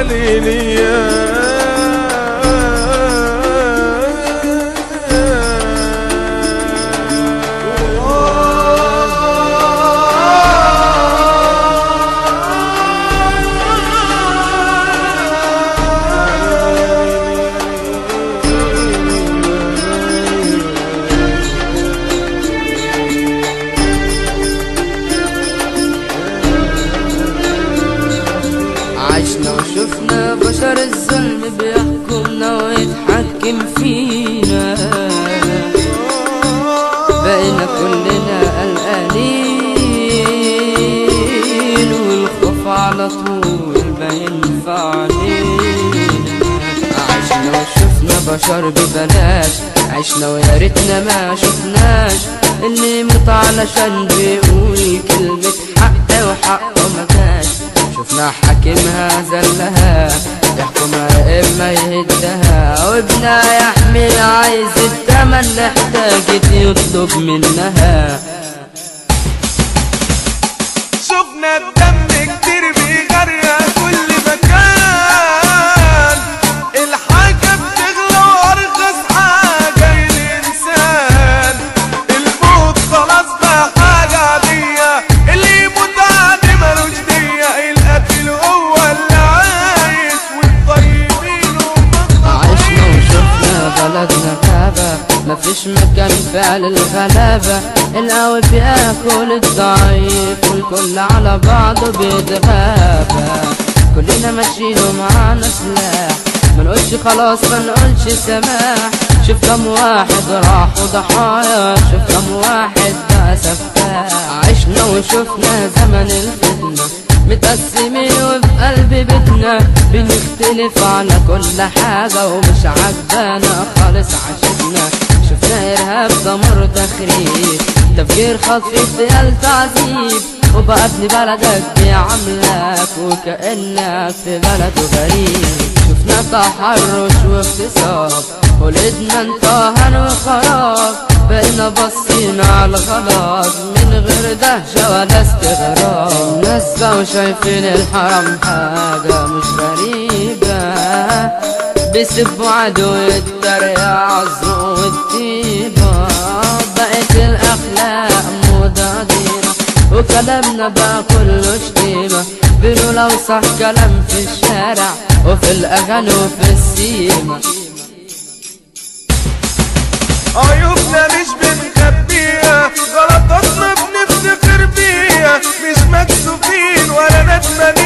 عشنا وشفنا بشر الظلم بيحكمنا ويتحكم فينا بقينا كلنا قلقانين والخوف على طول باين في علينا عشنا وشفنا بشر ببلاش عشنا ويا ريتنا ما شفناش اللي يموت علشان بيقول كلمة حق وحقه ما جاش شفنا حاكمها زلها يحكمها اما يهدها وابنها يحمل عايز التمن احتاجت يطلب منها شفنا الدم كتير بيغرق كل مكان الحاجة بتغلى وارخص حاجة الانسان الموت خلاص بقى حاجة عادية اللي يموت عادي ملوش دية القتل هو اللي عايش والطيبين هم عشنا وشفنا بلدنا غابة مفيش مكان فعل الغلابة القوي بياكل الضعيف والكل على بعضه بيتغابى كلنا ماشيين ومعانا سلاح منقولش خلاص منقولش سماح شوف كم واحد راح وضحايا شوف كم واحد بقى سفاح عشنا وشفنا زمن الفتنة متقسمين وفي قلب بيتنا بنختلف على كل حاجة ومش عجبانا خالص عشتنا شفنا إرهاب دمر تخريب تفجير خطف اغتيال تعذيب وبقى ابن بلدك بيعاملك وكأنك في بلده غريب شفنا تحرش واغتصاب ولدنا انتهن وخراب بقينا باصين على الغلط من غير دهشة ولا استغراب الناس بقوا شايفين الحرام حاجة مش غريبة بيسبوا عدو التريقة عزو والطيبة بقت الأخلاق موضة دينا وكلامنا بقى كله شتيمة بنقول أوسخ كلام في الشارع وفي الأغاني وفي السيمة عيوبنا مش بنخبيها غلطاتنا بنفتخر بيها مش مكسوفين ولا ندمانين